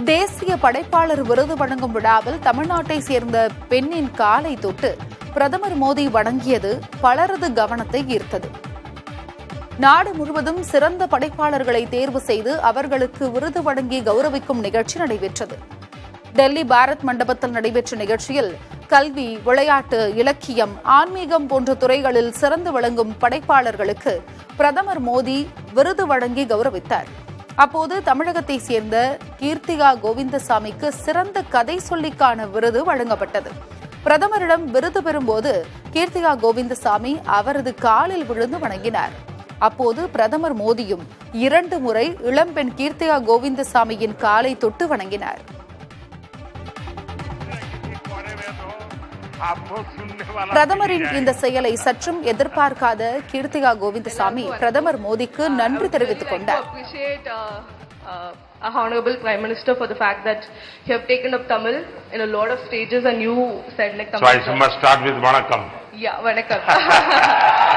தேசிய படைப்பாளர் விருது வழங்கும் விழாவில் தமிழ்நாட்டை சேர்ந்த பெண்ணின் காலை தொட்டு பிரதமர் மோடி வணங்கியது பலரது கவனத்தை ஈர்த்தது நாடு முழுவதும் சிறந்த படைப்பாளர்களை தேர்வு செய்து அவர்களுக்கு விருது வழங்கி கௌரவிக்கும் நிகழ்ச்சி நடைபெற்றது டெல்லி பாரத் மண்டபத்தில் நடைபெற்ற நிகழ்ச்சியில் கல்வி விளையாட்டு இலக்கியம் ஆன்மீகம் போன்ற துறைகளில் சிறந்து விளங்கும் படைப்பாளர்களுக்கு பிரதமர் மோடி விருது வழங்கி கௌரவித்தார் அப்போது தமிழகத்தை சேர்ந்த கீர்த்திகா கோவிந்தசாமிக்கு சிறந்த கதை சொல்லிக்கான விருது வழங்கப்பட்டது பிரதமரிடம் விருது பெறும்போது கீர்த்திகா கோவிந்தசாமி அவரது காலில் விழுந்து வணங்கினார் அப்போது பிரதமர் மோடியும் இரண்டு முறை இளம்பெண் கீர்த்திகா கோவிந்தசாமியின் காலை தொட்டு வணங்கினார் आपको सुनने वाला பிரதமரின் இந்த செயலை சற்றும் எதிர்பார்க்காத கீர்த்திகா கோவிந்தசாமி பிரதமர் மோடிக்கு நன்றி தெரிவித்துக் to கொண்டார் appreciate uh, uh, our Honorable Prime Minister for the fact that you have taken up Tamil in a lot of stages and you said like So Tamil. I must start with Vanakkam. Yeah, vanakkam.